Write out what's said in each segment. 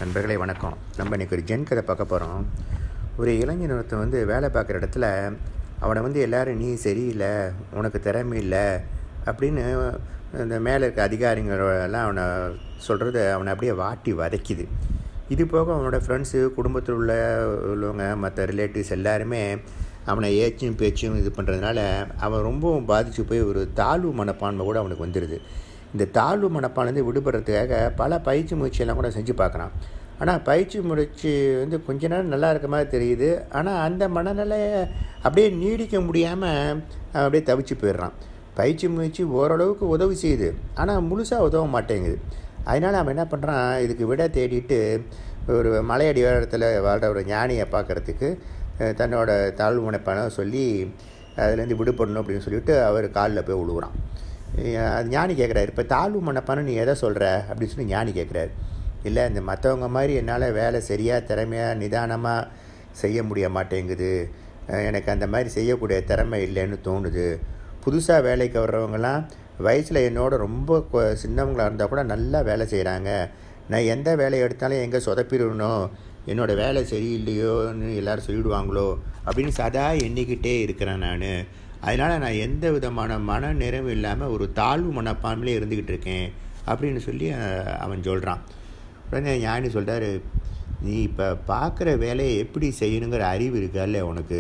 நண்பர்களே வணக்கம் நம்ம இன்றைக்கி ஒரு ஜென் கதை பார்க்க போகிறோம் ஒரு இளைஞன் ஒருத்தன் வந்து வேலை பார்க்குற இடத்துல அவனை வந்து எல்லாரும் நீ சரியில்லை உனக்கு திறமை இல்லை அப்படின்னு இந்த மேலே இருக்க அதிகாரிகளெல்லாம் அவனை சொல்கிறது அவனை அப்படியே வாட்டி வதைக்குது இது போக அவனோட ஃப்ரெண்ட்ஸு குடும்பத்தில் உள்ள உள்ளவங்க மற்ற ரிலேட்டிவ்ஸ் எல்லாருமே அவனை ஏச்சும் பேச்சும் இது பண்ணுறதுனால அவன் ரொம்பவும் பாதித்து போய் ஒரு தாழ்வு மனப்பான்மை கூட அவனுக்கு வந்துடுது இந்த தாழ்வு மனப்பான்லேருந்து விடுபடுறதுக்காக பல பயிற்சி முயற்சியெல்லாம் கூட செஞ்சு பார்க்குறான் ஆனால் பயிற்சி முயற்சி வந்து கொஞ்ச நேரம் நல்லா இருக்க மாதிரி தெரியுது ஆனால் அந்த மனநிலையை அப்படியே நீடிக்க முடியாமல் அப்படியே தவிச்சு போயிடுறான் பயிற்சி முயற்சி ஓரளவுக்கு உதவி செய்யுது ஆனால் முழுசாக உதவ மாட்டேங்குது அதனால் அவன் என்ன பண்ணுறான் இதுக்கு விட தேடிட்டு ஒரு மலையடி இடத்துல வாழ்கிற ஒரு ஞானியை பார்க்குறதுக்கு தன்னோட தாழ்வு மனப்பான சொல்லி அதுலேருந்து விடுபடணும் அப்படின்னு சொல்லிட்டு அவர் காலில் போய் விழுவுறான் அது ஞானி கேட்குறாரு இப்போ தாழ்வு மனப்பான நீ எதை சொல்கிற அப்படின்னு சொல்லி ஞானி கேட்குறாரு இல்லை இந்த மற்றவங்க மாதிரி என்னால் வேலை சரியாக திறமையாக நிதானமாக செய்ய முடிய மாட்டேங்குது எனக்கு அந்த மாதிரி செய்யக்கூடிய திறமை இல்லைன்னு தோணுது புதுசாக வேலைக்கு வர்றவங்கலாம் வயசில் என்னோட ரொம்ப சின்னவங்களாக இருந்தால் கூட நல்லா வேலை செய்கிறாங்க நான் எந்த வேலையை எடுத்தாலும் எங்கே சொதப்பிடணும் என்னோடய வேலை சரியில்லையோன்னு எல்லோரும் சொல்லிவிடுவாங்களோ அப்படின்னு சதா எண்ணிக்கிட்டே இருக்கிறேன் நான் அதனால் நான் எந்த விதமான மன நிறைவும் இல்லாமல் ஒரு தாழ்வு மனப்பான்மையிலே இருந்துக்கிட்டு இருக்கேன் அப்படின்னு சொல்லி அவன் சொல்கிறான் உடனே ஞானி சொல்கிறாரு நீ இப்போ பார்க்குற வேலையை எப்படி செய்யணுங்கிற அறிவு இருக்கால்ல உனக்கு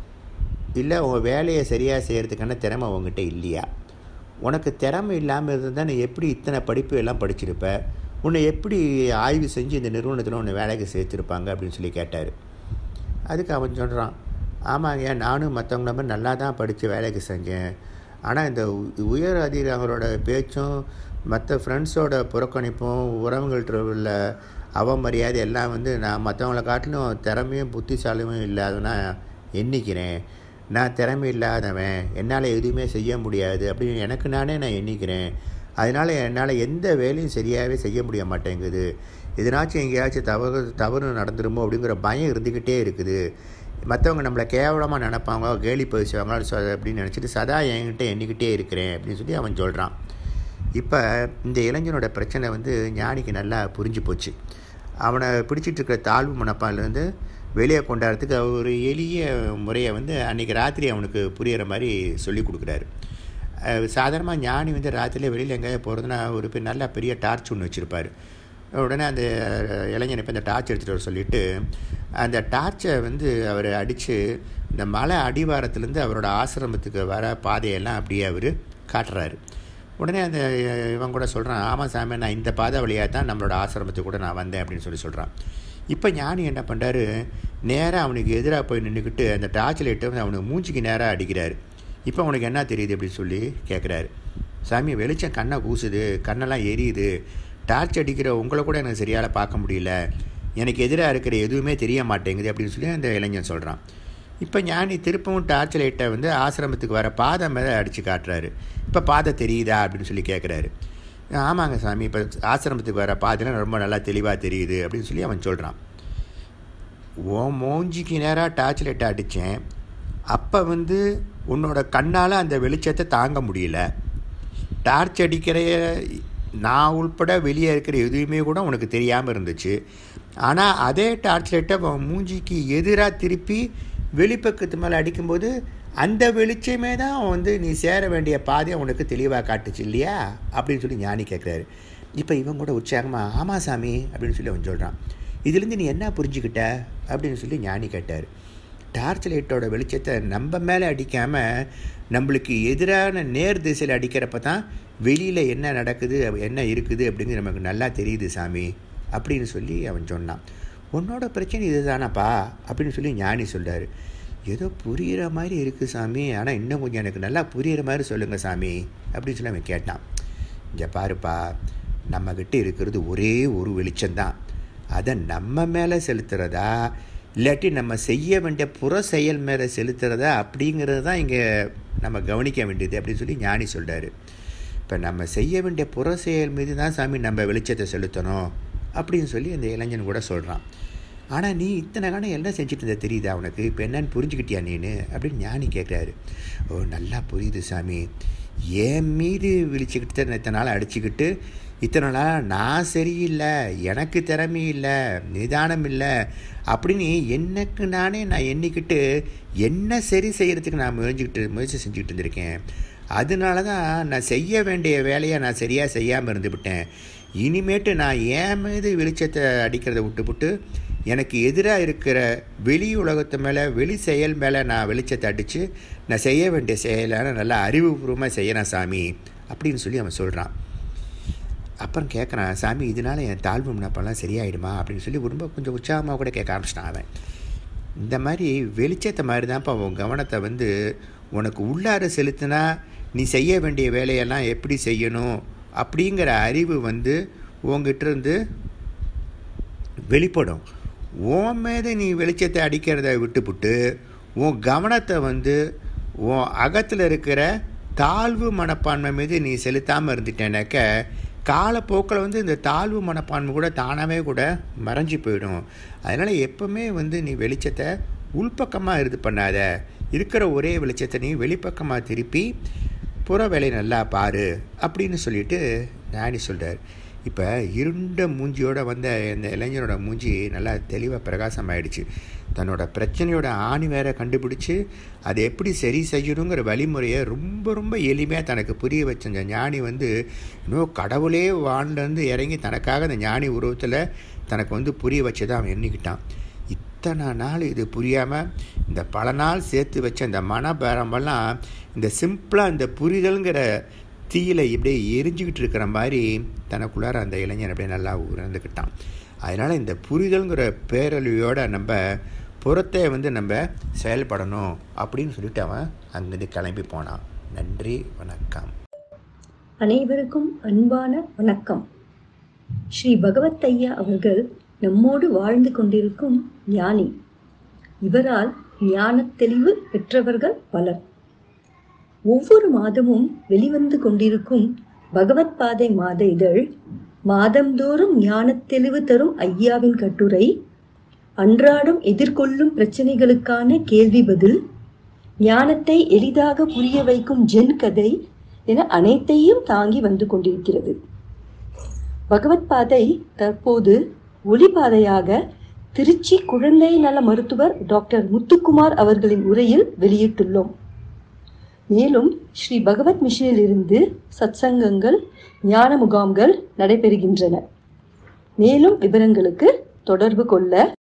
இல்லை உங்கள் வேலையை சரியாக செய்கிறதுக்கான திறமை உங்ககிட்ட இல்லையா உனக்கு திறமை இல்லாமல் இருந்தால் நீ எப்படி இத்தனை படிப்பு எல்லாம் படிச்சிருப்ப உன்னை எப்படி ஆய்வு செஞ்சு இந்த நிறுவனத்தில் உன்னை வேலைக்கு சேர்த்துருப்பாங்க அப்படின்னு சொல்லி கேட்டார் அதுக்கு அவன் சொல்கிறான் ஆமாங்க நானும் மற்றவங்கள மாதிரி நல்லா தான் படித்து வேலைக்கு செஞ்சேன் ஆனால் இந்த உயர் அதிகாரிகளோட பேச்சும் மற்ற ஃப்ரெண்ட்ஸோட புறக்கணிப்பும் உறவுகள்கிட்ட உள்ள அவமரியாதை எல்லாம் வந்து நான் மற்றவங்கள காட்டிலும் திறமையும் புத்திசாலியும் இல்லாதவனா எண்ணிக்கிறேன் நான் திறமை இல்லாதவன் என்னால் எதுவுமே செய்ய முடியாது அப்படின்னு எனக்கு நானே நான் எண்ணிக்கிறேன் அதனால் என்னால் எந்த வேலையும் சரியாகவே செய்ய முடிய மாட்டேங்குது இதனாச்சும் எங்கேயாச்சும் தவறு தவறு நடந்துருமோ அப்படிங்கிற பயம் இருந்துக்கிட்டே இருக்குது மற்றவங்க நம்மளை கேவலமாக நினப்பாங்க கேலி பேசுவாங்க அப்படின்னு நினச்சிட்டு சதா என்கிட்ட எண்ணிக்கிட்டே இருக்கிறேன் அப்படின்னு சொல்லி அவன் சொல்கிறான் இப்போ இந்த இளைஞனோட பிரச்சனை வந்து ஞானிக்கு நல்லா புரிஞ்சு போச்சு அவனை பிடிச்சிட்டு இருக்கிற தாழ்வு மனப்பான்லேருந்து வெளியே கொண்டாடுறதுக்கு ஒரு எளிய முறையை வந்து அன்றைக்கி ராத்திரி அவனுக்கு புரிகிற மாதிரி சொல்லி கொடுக்குறாரு சாதாரணமாக ஞானி வந்து ராத்திரியில் வெளியில் எங்கேயா போகிறதுனா ஒரு பெரிய நல்ல பெரிய டார்ச் ஒன்று வச்சுருப்பார் உடனே அந்த இளைஞனை இப்போ இந்த டார்ச் எடுத்துகிட்டு வர சொல்லிவிட்டு அந்த டார்ச்சை வந்து அவர் அடித்து இந்த மலை அடிவாரத்துலேருந்து அவரோட ஆசிரமத்துக்கு வர பாதையெல்லாம் அப்படியே அவர் காட்டுறாரு உடனே அந்த இவன் கூட சொல்கிறான் ஆமாம் சாமி நான் இந்த பாதை வழியாக தான் நம்மளோட ஆசிரமத்துக்கு கூட நான் வந்தேன் அப்படின்னு சொல்லி சொல்கிறான் இப்போ ஞானி என்ன பண்ணுறாரு நேராக அவனுக்கு எதிராக போய் நின்றுக்கிட்டு அந்த டார்ச் லைட்டை வந்து அவனுக்கு மூஞ்சிக்கு நேராக அடிக்கிறாரு இப்போ அவனுக்கு என்ன தெரியுது அப்படின்னு சொல்லி கேட்குறாரு சாமி வெளிச்சம் கண்ணை கூசுது கண்ணெல்லாம் எரியுது டார்ச் அடிக்கிற உங்களை கூட எனக்கு சரியால் பார்க்க முடியல எனக்கு எதிராக இருக்கிற எதுவுமே தெரிய மாட்டேங்குது அப்படின்னு சொல்லி அந்த இளைஞன் சொல்கிறான் இப்போ ஞானி திருப்பவும் டார்ச் லைட்டை வந்து ஆசிரமத்துக்கு வர பாதை மேலே அடித்து காட்டுறாரு இப்போ பாதை தெரியுதா அப்படின்னு சொல்லி கேட்குறாரு ஆமாங்க சாமி இப்போ ஆசிரமத்துக்கு வர பாதைலாம் ரொம்ப நல்லா தெளிவாக தெரியுது அப்படின்னு சொல்லி அவன் சொல்கிறான் ஓ மோஞ்சிக்கு நேராக டார்ச் லைட்டை அடித்தேன் அப்போ வந்து உன்னோட கண்ணால் அந்த வெளிச்சத்தை தாங்க முடியல டார்ச் அடிக்கிற நான் உள்பட வெளியே இருக்கிற எதுவுமே கூட உனக்கு தெரியாமல் இருந்துச்சு ஆனால் அதே டார்ச் லைட்டை மூஞ்சிக்கு எதிராக திருப்பி வெளிப்பக்கத்து மேலே அடிக்கும்போது அந்த வெளிச்சமே தான் வந்து நீ சேர வேண்டிய பாதையை உனக்கு தெளிவாக காட்டுச்சு இல்லையா அப்படின்னு சொல்லி ஞானி கேட்குறாரு இப்போ இவன் கூட உற்சாகமாக ஆமாம் சாமி அப்படின்னு சொல்லி அவன் சொல்கிறான் இதுலேருந்து நீ என்ன புரிஞ்சுக்கிட்ட அப்படின்னு சொல்லி ஞானி கேட்டார் டார்ச் லைட்டோட வெளிச்சத்தை நம்ம மேலே அடிக்காமல் நம்மளுக்கு எதிரான நேர் திசையில் அடிக்கிறப்ப தான் வெளியில் என்ன நடக்குது என்ன இருக்குது அப்படிங்கிறது நமக்கு நல்லா தெரியுது சாமி அப்படின்னு சொல்லி அவன் சொன்னான் உன்னோட பிரச்சனை இது தானப்பா அப்படின்னு சொல்லி ஞானி சொல்கிறார் ஏதோ புரிகிற மாதிரி இருக்குது சாமி ஆனால் இன்னும் கொஞ்சம் எனக்கு நல்லா புரிகிற மாதிரி சொல்லுங்கள் சாமி அப்படின்னு சொல்லி அவன் கேட்டான் இங்கே பாருப்பா நம்மக்கிட்ட இருக்கிறது ஒரே ஒரு வெளிச்சம்தான் அதை நம்ம மேலே செலுத்துகிறதா இல்லாட்டி நம்ம செய்ய வேண்டிய புற செயல் மேலே செலுத்துகிறதா அப்படிங்கிறது தான் இங்கே நம்ம கவனிக்க வேண்டியது அப்படின்னு சொல்லி ஞானி சொல்கிறாரு இப்போ நம்ம செய்ய வேண்டிய புற செயல் மீது தான் சாமி நம்ம வெளிச்சத்தை செலுத்தணும் அப்படின்னு சொல்லி அந்த இளைஞன் கூட சொல்கிறான் ஆனால் நீ இத்தனை காலம் என்ன செஞ்சுட்டு இருந்த தெரியுதா உனக்கு இப்போ என்னன்னு புரிஞ்சுக்கிட்டியா நீனு அப்படின்னு ஞானி கேட்குறாரு ஓ நல்லா புரியுது சாமி என் மீது விழிச்சுக்கிட்டு தான் இத்தனை நாள் அடிச்சுக்கிட்டு இத்தனை நாளாக நான் சரியில்லை எனக்கு திறமை இல்லை நிதானம் இல்லை அப்படின்னு எனக்கு நானே நான் எண்ணிக்கிட்டு என்ன சரி செய்கிறதுக்கு நான் முயற்சிக்கிட்டு முயற்சி செஞ்சுக்கிட்டு இருந்திருக்கேன் அதனால தான் நான் செய்ய வேண்டிய வேலையை நான் சரியாக செய்யாமல் இருந்துவிட்டேன் இனிமேட்டு நான் என் மீது வெளிச்சத்தை அடிக்கிறத விட்டுவிட்டு எனக்கு எதிராக இருக்கிற வெளி உலகத்து மேலே வெளி செயல் மேலே நான் வெளிச்சத்தை அடித்து நான் செய்ய வேண்டிய செயலை நல்லா அறிவுபூர்வமாக செய்யறேன் சாமி அப்படின்னு சொல்லி அவன் சொல்கிறான் அப்புறம் கேட்குறான் சாமி இதனால் என் தாழ்வு மனப்பெல்லாம் சரியாயிடுமா அப்படின்னு சொல்லி ரொம்ப கொஞ்சம் உற்சாகமாக கூட கேட்க ஆரம்பிச்சிட்டான் அவன் இந்த மாதிரி வெளிச்சத்தை மாதிரி தான்ப்பா உன் கவனத்தை வந்து உனக்கு உள்ளார செலுத்தினா நீ செய்ய வேண்டிய வேலையெல்லாம் எப்படி செய்யணும் அப்படிங்கிற அறிவு வந்து உங்ககிட்ட இருந்து வெளிப்படும் உன் மீது நீ வெளிச்சத்தை அடிக்கிறத விட்டுப்புட்டு உன் கவனத்தை வந்து உன் அகத்தில் இருக்கிற தாழ்வு மனப்பான்மை மீது நீ செலுத்தாமல் இருந்துட்டேனாக்க காலப்போக்கில் வந்து இந்த தாழ்வு மனப்பான்மை கூட தானாகவே கூட மறைஞ்சு போயிடும் அதனால் எப்போவுமே வந்து நீ வெளிச்சத்தை உள்பக்கமாக இது பண்ணாத இருக்கிற ஒரே வெளிச்சத்தை நீ வெளிப்பக்கமாக திருப்பி புற வேலை நல்லா பாரு அப்படின்னு சொல்லிட்டு ஞானி சொல்கிறார் இப்போ இருண்ட மூஞ்சியோட வந்த இந்த இளைஞனோட மூஞ்சி நல்லா தெளிவாக பிரகாசம் ஆயிடுச்சு தன்னோட பிரச்சனையோட ஆணி வேற கண்டுபிடிச்சி அதை எப்படி சரி செய்யணுங்கிற வழிமுறையை ரொம்ப ரொம்ப எளிமையாக தனக்கு புரிய வச்ச அந்த ஞானி வந்து இன்னும் கடவுளே வான்லேருந்து இறங்கி தனக்காக அந்த ஞானி உருவத்தில் தனக்கு வந்து புரிய வச்சதை அவன் எண்ணிக்கிட்டான் இத்தனை நாள் இது புரியாமல் இந்த பல நாள் சேர்த்து வச்ச இந்த மனபேரமெல்லாம் இந்த சிம்பிளாக இந்த புரிதல்ங்கிற தீயில இப்படியே எரிஞ்சுக்கிட்டு இருக்கிற மாதிரி தனக்குள்ளார அந்த இளைஞன் அப்படியே நல்லா உணர்ந்துக்கிட்டான் அதனால் இந்த புரிதல்ங்கிற பேரழியோட நம்ம புறத்தை வந்து நம்ம செயல்படணும் அப்படின்னு சொல்லிட்டு அவன் அங்கேருந்து கிளம்பி போனான் நன்றி வணக்கம் அனைவருக்கும் அன்பான வணக்கம் ஸ்ரீ பகவத் ஐயா அவர்கள் நம்மோடு வாழ்ந்து கொண்டிருக்கும் ஞானி இவரால் ஞானத் தெளிவு பெற்றவர்கள் பலர் ஒவ்வொரு மாதமும் வெளிவந்து கொண்டிருக்கும் பகவத் பாதை மாத இதழ் மாதந்தோறும் ஞானத் தெளிவு தரும் ஐயாவின் கட்டுரை அன்றாடம் எதிர்கொள்ளும் பிரச்சனைகளுக்கான கேள்வி பதில் ஞானத்தை எளிதாக புரிய வைக்கும் ஜென் கதை என அனைத்தையும் தாங்கி வந்து கொண்டிருக்கிறது பகவத் பாதை தற்போது ஒளிபாதையாக திருச்சி குழந்தை நல மருத்துவர் டாக்டர் முத்துக்குமார் அவர்களின் உரையில் வெளியிட்டுள்ளோம் மேலும் ஸ்ரீ பகவத் மிஷனில் இருந்து சத்சங்கங்கள் ஞான முகாம்கள் நடைபெறுகின்றன மேலும் விவரங்களுக்கு தொடர்பு கொள்ள